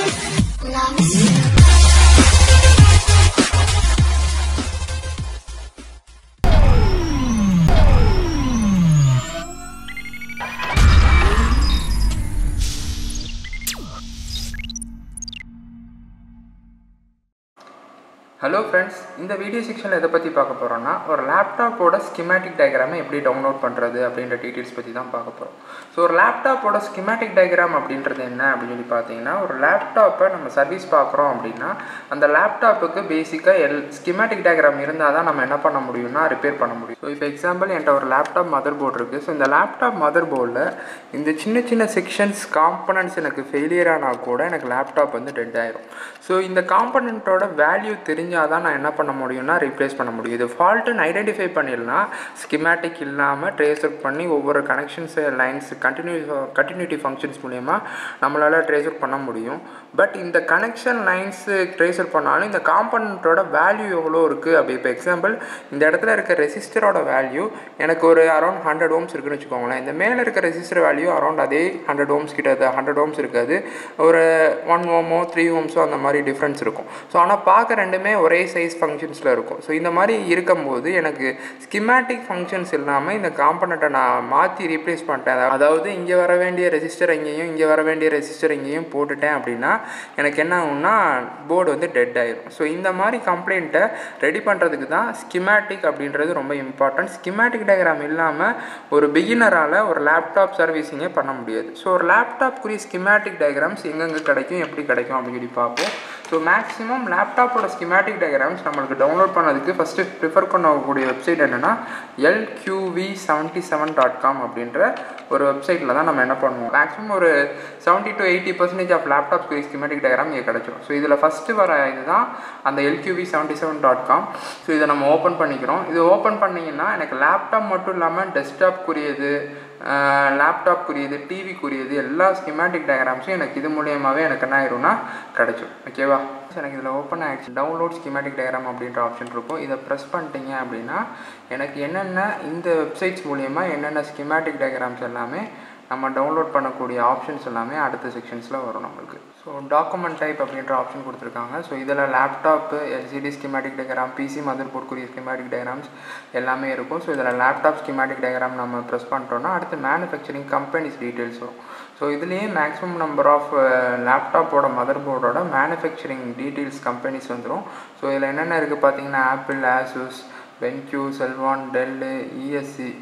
hello friends இந்த video செக்ஷனில் எதை பற்றி பார்க்க போகிறோம்னா ஒரு லேப்டாப்போட ஸ்கிமேட்டிக் டயக்ராமை எப்படி டவுன்லோட் பண்ணுறது அப்படின்ற டீட்டெயில்ஸ் பற்றி தான் பார்க்க போகிறோம் ஸோ ஒரு லேப்டாப்போட ஸ்கிமேட்டிக் டயக்ராம் அப்படின்றது என்ன அப்படின்னு சொல்லி பார்த்தீங்கன்னா ஒரு லேப்டாப்பை நம்ம சர்வீஸ் பார்க்குறோம் அப்படின்னா அந்த லேப்டாப்புக்கு பேசிக்காக எல் ஸ்கிமேட்டிக் டயக்ராம் இருந்தால் தான் நம்ம என்ன பண்ண முடியும்னா ரிப்பேர் பண்ண முடியும் ஸோ இப்போ எக்ஸாம்பிள் என்கிட்ட ஒரு லேப்டாப் மதர் போர்டு இருக்குது ஸோ இந்த லேப்டாப் மதர் போர்டில் இந்த சின்ன சின்ன செக்ஷன்ஸ் காம்பனன்ட்ஸ் எனக்கு ஃபெயிலியர் ஆனால் கூட எனக்கு லேப்டாப் வந்து டெட் ஆயிரும் ஸோ இந்த காம்பனண்ட்டோட வேல்யூ தெரிஞ்சால் தான் நான் என்ன பண்ண முடியும்னா ரீப்ளேஸ் பண்ண முடியும் இது ஃபால்ட்டுன்னு ஐடென்டிஃபை பண்ணிடலாம் ஸ்கிமேட்டிக் இல்லாமல் ட்ரேஸ் அவுட் பண்ணி ஒவ்வொரு connections lines continue continuity functions மூலயமா நம்மளால் ட்ரேஸ் அவுட் பண்ண முடியும் பட் இந்த கனெக்ஷன் லைன்ஸு ட்ரேஸ் அவுட் பண்ணாலும் இந்த காம்பனண்ட்டோட வேல்யூ எவ்வளோ இருக்குது அப்படி இப்போ எக்ஸாம்பிள் இந்த இடத்துல இருக்க ரெசிஸ்டரோட வேல்யூ எனக்கு ஒரு அரௌண்ட் ஹண்ட்ரட் ஓம்ஸ் இருக்குன்னு வச்சுக்கோங்களேன் இந்த மேலே இருக்க ரெசிஸ்டர் வேல்யூ அரௌண்ட் அதே ஹண்ட்ரட் ஓம்ஸ் கிட்ட ஹண்ட்ரட் ஓம்ஸ் இருக்காது ஒரு ஒன் ஓமோ த்ரீ ஓம்ஸோ அந்த மாதிரி டிஃப்ரென்ஸ் இருக்கும் ஸோ ஆனால் பார்க்க ரெண்டுமே ஒரே சைஸ் ஃபங்க்ஷன்ஸில் இருக்கும் ஸோ இந்த மாதிரி இருக்கும்போது எனக்கு ஸ்கிமேட்டிக் ஃபங்க்ஷன்ஸ் இல்லாமல் இந்த காம்பனண்ட்டை நான் மாற்றி ரீப்ளேஸ் பண்ணிட்டேன் அதாவது இங்கே வர வேண்டிய ரெசிஸ்டர் இங்கேயும் இங்கே வர வேண்டிய ரெசிஸ்டர் இங்கேயும் போட்டுட்டேன் அப்படின்னா எனக்கு என்ன ஆகும்னா போர்டு வந்து டெட் ஆயிரும் ஸோ இந்த மாதிரி கம்ப்ளைண்ட்டை ரெடி பண்ணுறதுக்கு தான் ஸ்கிமேட்டிக் அப்படின்றது ரொம்ப இம்பார்ட்டன்ட் ஸ்கிமேட்டிக் டயக்ராம் இல்லாமல் ஒரு பிகினரால் ஒரு லேப்டாப் சர்வீஸிங்கே பண்ண முடியாது ஸோ ஒரு லேப்டாப்க்குரிய ஸ்கிமேட்டிக் டயக்ராம்ஸ் எங்கெங்கே கிடைக்கும் எப்படி கிடைக்கும் அப்படின்னு சொல்லி பார்ப்போம் ஸோ மேக்ஸிமம் லேப்டாப்போட ஸ்கிமேட்டிக் டயக்ராம்ஸ் நம்மளுக்கு டவுன்லோட் பண்ணதுக்கு ஃபஸ்ட்டு ப்ரிஃபர் பண்ணக்கூடிய வெப்சைட் என்னென்னா LQV seventy seven dot com அப்படின்ற ஒரு வெப்சைட்டில் தான் நம்ம என்ன பண்ணுவோம் மேக்ஸிமம் ஒரு seventy to eighty percentage of laptops schematic diagram இங்கே கிடச்சிரும் ஸோ இதில் ஃபஸ்ட்டு வர இதுதான் அந்த LQV seventy seven dot com so இதை நம்ம ஓப்பன் பண்ணிக்கிறோம் இது ஓப்பன் பண்ணிங்கன்னா எனக்கு லேப்டாப் மட்டும் இல்லாமல் டெஸ்க்டாப்க்குரியது லேப்டாப்க்குரியது டிவிக்குரியது எல்லா ஸ்கிமேட்டிக் டயக்ராம்ஸும் எனக்கு இது மூலியமாகவே எனக்கு என்ன ஆயிரும்னா கிடச்சிரும் ஓகேவா எனக்கு இதில் ஓப்பன் ஆகிடுச்சு டவுன்லோட் ஸ்கிமேட்டிக் டயக்ராம் அப்படின்ற ஆப்ஷன் இருக்கும் இதை ப்ரெஸ் பண்ணிட்டீங்க அப்படின்னா எனக்கு என்னென்ன இந்த வெப்சைட்ஸ் மூலியமாக என்னென்ன ஸ்கிமேட்டிக் டயக்ராம்ஸ் எல்லாமே நம்ம டவுன்லோட் பண்ணக்கூடிய ஆப்ஷன்ஸ் எல்லாமே அடுத்த செக்ஷன்ஸில் வரும் நம்மளுக்கு ஸோ டாக்குமெண்ட் டைப் அப்படின்ற ஆப்ஷன் கொடுத்துருக்காங்க ஸோ இதில் laptop LCD schematic diagram PC mother போர்ட்க்குரிய ஸ்கிமேட்டிக் டயக்ராம்ஸ் எல்லாமே இருக்கும் ஸோ இதில் லேப்டாப் ஸ்கிமேட்டிக் டயக்ராம் நம்ம ப்ரெஸ் பண்ணிட்டோம்னா அடுத்து மேனுஃபேக்சரிங் கம்பெனிஸ் டீட்டெயில்ஸ் வரும் ஸோ இதுலேயே மேக்ஸிமம் நம்பர் ஆஃப் லேப்டாப்போட மதர் போர்டோட மேனுஃபேக்சரிங் டீட்டெயில்ஸ் கம்பெனிஸ் வந்துடும் ஸோ இதில் என்னென்ன இருக்குது பார்த்தீங்கன்னா ஆப்பிள் ஆசூஸ் பென்க்யூ செல்வான் டெல்லு இஎஸ்சி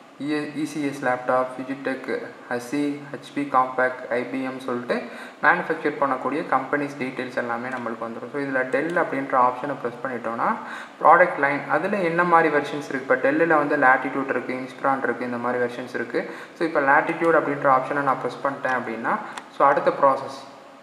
இசிஎஸ் லேப்டாப் ஃபிஜிடெக் ஹசி ஹெச்பி காம்பேக்ட் ஐபிஎம் சொல்லிட்டு மேனுஃபேக்சர் பண்ணக்கூடிய கம்பெனிஸ் டீட்டெயில்ஸ் எல்லாமே நம்மளுக்கு வந்துடும் ஸோ இதில் டெல் அப்படின்ற ஆப்ஷனை ப்ரெஸ் பண்ணிட்டோம்னா ப்ராடக்ட் லைன் அதில் என்ன மாதிரி வெர்ஷன்ஸ் இருக்குது இப்போ டெல்லில் வந்து லேட்டிடியூட் இருக்குது இன்ஸ்பிரான் இருக்குது இந்த மாதிரி வெர்ஷன்ஸ் இருக்குது ஸோ இப்போ லேட்டிடியூட் அப்படின்ற ஆப்ஷனை நான் ப்ரெஸ் பண்ணிட்டேன் அப்படின்னா ஸோ அடுத்த ப்ராசஸ்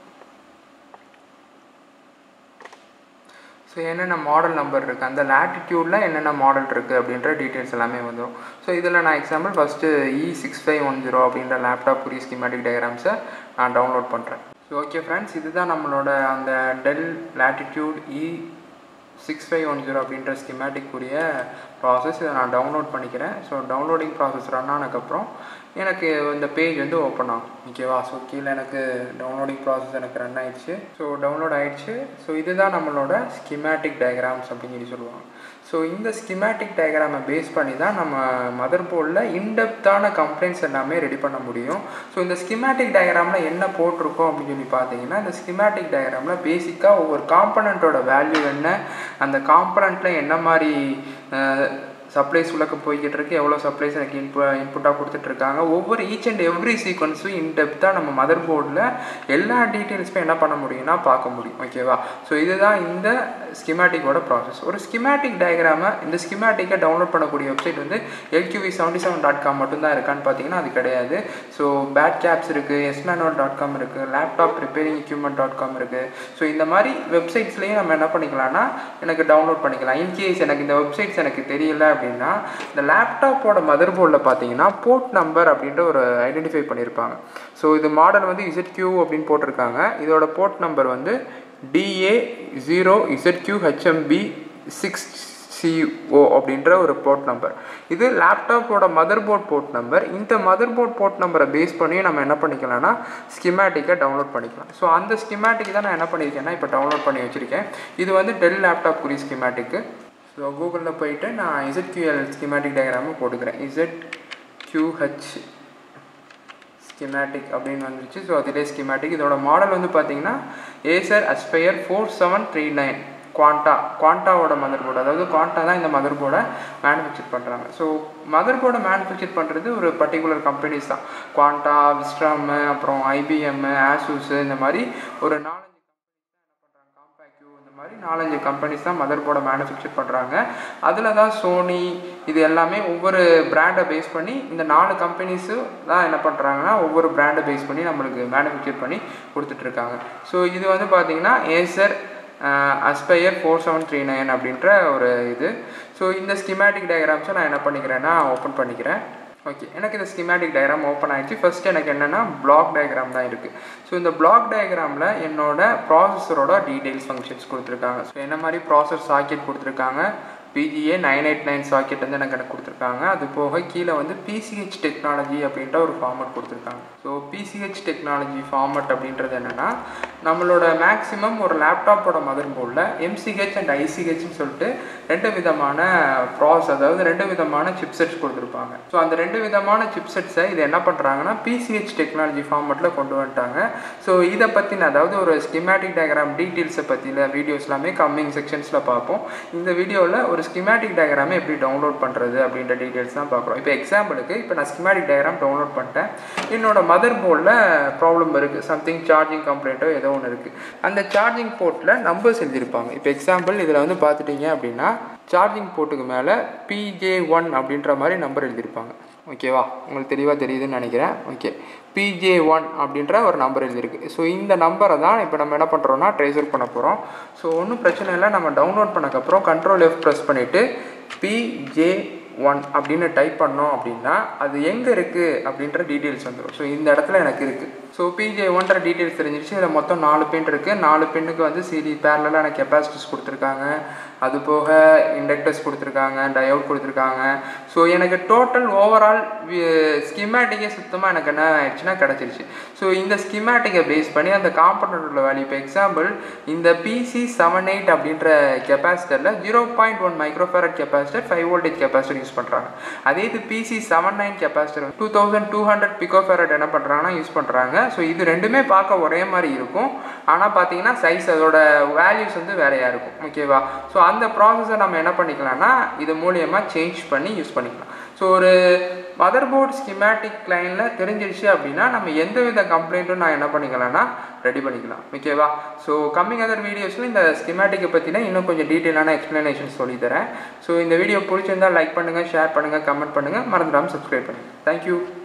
ஸோ என்னென்ன மாடல் நம்பர் இருக்குது அந்த லேட்டிடியூடில் என்னென்ன மாடல் இருக்குது அப்படின்ற டீட்டெயில்ஸ் எல்லாமே வந்துடும் ஸோ இதில் நான் example first E six five one zero அப்படின்ற லேப்டாப் புரிய ஸ்கிமேட்டிக் டயக்ராம்ஸை நான் டவுன்லோட் பண்ணுறேன் ஸோ ஓகே ஃப்ரெண்ட்ஸ் இதுதான் நம்மளோட அந்த Dell Latitude E six five one zero அப்படின்ற ஸ்கிமேட்டிக் உரிய ப்ராசஸ் இதை நான் டவுன்லோட் பண்ணிக்கிறேன் ஸோ டவுன்லோடிங் ப்ராசஸ் ரன் ஆனதுக்கப்புறம் எனக்கு இந்த பேஜ் வந்து ஓப்பன் ஆகும் ஓகேவா ஸோ கீழே எனக்கு டவுன்லோடிங் ப்ராசஸ் எனக்கு ரன் ஆயிடுச்சு ஸோ டவுன்லோட் ஆயிடுச்சு ஸோ இதுதான் நம்மளோட ஸ்கிமேட்டிக் டயக்ராம்ஸ் அப்படின்னு சொல்லி சொல்லுவாங்க ஸோ இந்த ஸ்கிமேட்டிக் டயக்ராமை பேஸ் பண்ணி தான் நம்ம மதர் போர்டில் இன்டெப்த்தான கம்ப்ளைண்ட்ஸ் எல்லாமே ரெடி பண்ண முடியும் ஸோ இந்த ஸ்கிமேட்டிக் டயக்ராமில் என்ன போட்டிருக்கோம் அப்படின்னு சொல்லி பார்த்தீங்கன்னா இந்த ஸ்கிமேட்டிக் டயக்ராமில் பேசிக்காக ஒவ்வொரு காம்பனண்ட்டோட வேல்யூ என்ன அந்த காம்பனண்ட்டில் என்ன மாதிரி சப்ளைஸ் உள்ளக்க போய்கிட்டு இருக்கு எவ்வளோ சப்ளைஸ் எனக்கு இன்பு இன்புட்டாக கொடுத்துட்ருக்காங்க ஒவ்வொரு ஈச் அண்ட் எவ்ரி சீக்வன்ஸும் இன்டெப்த்தாக நம்ம மதர் போர்டில் எல்லா டீட்டெயில்ஸுமே என்ன பண்ண முடியும்னா பார்க்க முடியும் ஓகேவா ஸோ இதுதான் இந்த ஸ்கிமேட்டிக்கோட ப்ராசஸ் ஒரு ஸ்கிமேட்டிக் டயக்ராமை இந்த ஸ்கிமேட்டிக்கை டவுன்லோட் பண்ணக்கூடிய வெப்சைட் வந்து LQV seventy seven dot com மட்டும்தான் இருக்கான்னு பார்த்தீங்கன்னா அது கிடையாது ஸோ பேட் கேப்ஸ் இருக்குது எஸ்மேனுவல் டாட் காம் இருக்குது laptop repairing equipment dot com இருக்குது ஸோ இந்த மாதிரி வெப்சைட்ஸ்லேயும் நம்ம என்ன பண்ணிக்கலாம்னா எனக்கு டவுன்லோட் பண்ணிக்கலாம் இன்கேஸ் எனக்கு இந்த வெப்சைட்ஸ் எனக்கு தெரியல அப்படின்னா இந்த லேப்டாப்போட மதர் போர்டில் பார்த்தீங்கன்னா போர்ட் நம்பர் அப்படின்ற ஒரு ஐடென்டிஃபை பண்ணியிருப்பாங்க ஸோ இது மாடல் வந்து இசட் கியூ அப்படின்னு போட்டிருக்காங்க இதோட போர்ட் நம்பர் வந்து DA zero Z Q HMB six CO அப்படின்ற ஒரு போர்ட் நம்பர் இது லேப்டாப்போட மதர் போர்ட் போர்ட் நம்பர் இந்த மதர் போர்ட் போர்ட் நம்பரை பேஸ் பண்ணி நம்ம என்ன பண்ணிக்கலாம்னா ஸ்கிமேட்டிக்கை டவுன்லோட் பண்ணிக்கலாம் ஸோ அந்த ஸ்கிமேட்டிக் தான் நான் என்ன பண்ணியிருக்கேன்னா இப்போ டவுன்லோட் பண்ணி வச்சுருக்கேன் இது வந்து டெல் லேப்டாப் குறி ஸ்கிமேட்டிக்கு ஸோ கூகுளில் போயிட்டு நான் இசட்கியூஎல் ஸ்கிமேட்டிக் டயக்ராமை போட்டுக்கிறேன் இசட் கியூஹெச் ஸ்கிமேட்டிக் அப்படின்னு வந்துருச்சு ஸோ அதிலே ஸ்கிமேட்டிக் இதோட மாடல் வந்து பார்த்தீங்கன்னா Acer Aspire four seven three nine Quanta குவாண்டாவோட மதர் போர்டு அதாவது குவாண்டா தான் இந்த மதர் போர்டை மேனுஃபேக்சர் பண்ணுறாங்க ஸோ மதர் போர்டை மேனுஃபேக்சர் பண்ணுறது ஒரு பர்டிகுலர் கம்பெனிஸ் தான் குவாண்டா விஸ்ட்ராம் அப்புறம் ஐபிஎம் ஆசூஸ் இந்த மாதிரி ஒரு நாலஞ்சு இந்த மாதிரி நாலஞ்சு கம்பெனிஸ் தான் மதர் போர்டை மேனுஃபேக்சர் பண்ணுறாங்க அதில் தான் சோனி இது எல்லாமே ஒவ்வொரு பிராண்டை பேஸ் பண்ணி இந்த நாலு கம்பெனிஸு தான் என்ன பண்ணுறாங்கன்னா ஒவ்வொரு பிராண்டை பேஸ் பண்ணி நம்மளுக்கு மேனுஃபேக்சர் பண்ணி கொடுத்துட்ருக்காங்க ஸோ இது வந்து பார்த்திங்கன்னா Acer Aspire four seven three nine அப்படின்ற ஒரு இது ஸோ இந்த ஸ்கிமேட்டிக் டயக்ராம்ஸை நான் என்ன பண்ணிக்கிறேன்னா ஓப்பன் பண்ணிக்கிறேன் ஓகே எனக்கு இந்த ஸ்கிமேட்டிக் டயக்ராம் ஓப்பன் ஆயிடுச்சு ஃபர்ஸ்ட் எனக்கு என்னென்னா பிளாக் டயக்ராம் தான் இருக்குது ஸோ இந்த பிளாக் டயக்ராமில் என்னோட ப்ராசஸரோட டீடைல்ஸ் ஃபங்க்ஷன்ஸ் கொடுத்துருக்காங்க ஸோ என்ன மாதிரி ப்ராசஸ் சாக்கெட் கொடுத்துருக்காங்க BGA nine eight nine socket வந்து எனக்கு எனக்கு கொடுத்துருக்காங்க அது போக கீழே வந்து பிசிஹெச் டெக்னாலஜி அப்படின்ற ஒரு ஃபார்மட் கொடுத்துருக்காங்க ஸோ பிசிஹெச் டெக்னாலஜி ஃபார்மட் அப்படின்றது என்னென்னா நம்மளோட மேக்ஸிமம் ஒரு லேப்டாப்போட மதர் போர்டில் எம்சிஹெச் அண்ட் ஐசிஹெச்னு சொல்லிட்டு ரெண்டு விதமான ப்ராஸ் அதாவது ரெண்டு விதமான சிப்செட்ஸ் கொடுத்துருப்பாங்க ஸோ அந்த ரெண்டு விதமான சிப்செட்ஸை இது என்ன பண்ணுறாங்கன்னா பிசிஹெச் டெக்னாலஜி ஃபார்மட்டில் கொண்டு வந்துட்டாங்க ஸோ இதை பற்றின அதாவது ஒரு ஸ்கிமேட்டிக் டயக்ராம் டீட்டெயில்ஸை பற்றின வீடியோஸ் எல்லாமே கம்மிங் செக்ஷன்ஸில் பார்ப்போம் இந்த வீடியோவில் ஒரு ஸ்கிமேட்டிக் டயக்ராமை எப்படி டவுன்லோட் பண்ணுறது அப்படின்ற டீட்டெயில்ஸ் தான் பார்க்குறோம் இப்போ எக்ஸாம்பிளுக்கு இப்போ நான் ஸ்கிமேட்டிக் டயக்ராம் டவுன்லோட் பண்ணிட்டேன் என்னோட மதர் போர்டில் ப்ராப்ளம் இருக்குது சம்திங் சார்ஜிங் கம்ப்ளைண்ட்டோ ஏதோ ஒன்று இருக்குது அந்த சார்ஜிங் போர்ட்டில் நம்பர்ஸ் எழுதியிருப்பாங்க இப்போ எக்ஸாம்பிள் இதில் வந்து பார்த்துட்டிங்க அப்படின்னா சார்ஜிங் போர்ட்டுக்கு மேலே பிஜே ஒன் அப்படின்ற மாதிரி நம்பர் எழுதியிருப்பாங்க ஓகேவா உங்களுக்கு தெளிவாக தெரியுதுன்னு நினைக்கிறேன் ஓகே பிஜே ஒன் அப்படின்ற ஒரு நம்பர் எழுதியிருக்கு ஸோ இந்த நம்பரை தான் இப்போ நம்ம என்ன பண்ணுறோம்னா ட்ரேசர் பண்ண போகிறோம் ஸோ ஒன்றும் பிரச்சனை இல்லை நம்ம டவுன்லோட் பண்ணக்கப்புறம் கண்ட்ரோல் எஃப் ப்ரெஸ் பண்ணிவிட்டு பிஜே ஒன் அப்படின்னு டைப் பண்ணோம் அப்படின்னா அது எங்கே இருக்குது அப்படின்ற டீட்டெயில்ஸ் வந்துடும் ஸோ இந்த இடத்துல எனக்கு இருக்குது ஸோ பிஜே ஒன்ற டீட்டெயில்ஸ் தெரிஞ்சிருச்சு இதில் மொத்தம் நாலு பின் இருக்குது நாலு பின்னுக்கு வந்து சிடி பேரலாக எனக்கு கெப்பாசிட்டிஸ் கொடுத்துருக்காங்க அது போக இண்டக்டர்ஸ் கொடுத்துருக்காங்க டயோட் கொடுத்துருக்காங்க ஸோ எனக்கு டோட்டல் ஓவரால் ஸ்கிமேட்டிக்கே சுத்தமாக எனக்கு என்ன ஆயிடுச்சுன்னா கிடச்சிருச்சு ஸோ இந்த ஸ்கிமேட்டிக்கை பேஸ் பண்ணி அந்த காம்பனண்டோட வேல்யூ இப்போ எக்ஸாம்பிள் இந்த பிசி செவன் எயிட் அப்படின்ற கெப்பாசிட்டரில் zero point one microfarad capacitor five voltage capacitor use பண்ணுறாங்க அதே இது PC seven nine capacitor two thousand two hundred picofarad என்ன பண்ணுறாங்கன்னா யூஸ் பண்ணுறாங்க ஸோ இது ரெண்டுமே பார்க்க ஒரே மாதிரி இருக்கும் ஆனால் பார்த்தீங்கன்னா சைஸ் அதோட வேல்யூஸ் வந்து வேறையாக இருக்கும் ஓகேவா ஸோ அந்த ப்ராசஸை நம்ம என்ன பண்ணிக்கலாம்னா இது மூலியமாக சேஞ்ச் பண்ணி யூஸ் பண்ணிக்கலாம் ஸோ ஒரு மதர் போர்ட் ஸ்கிமேட்டிக் லைனில் தெரிஞ்சிருச்சு அப்படின்னா நம்ம எந்த வித கம்ப்ளைண்ட்டும் நான் என்ன பண்ணிக்கலாம்னா ரெடி பண்ணிக்கலாம் ஓகேவா ஸோ கம்மிங் அதர் வீடியோஸில் இந்த ஸ்கிமேட்டிக்கை பற்றினா இன்னும் கொஞ்சம் டீட்டெயிலான எக்ஸ்ப்ளனேஷன் சொல்லித்தரேன் ஸோ இந்த வீடியோ பிடிச்சிருந்தால் லைக் பண்ணுங்கள் ஷேர் பண்ணுங்கள் கமெண்ட் பண்ணுங்கள் மறந்துடாமல் சப்ஸ்கிரைப் பண்ணுங்கள் தேங்க்யூ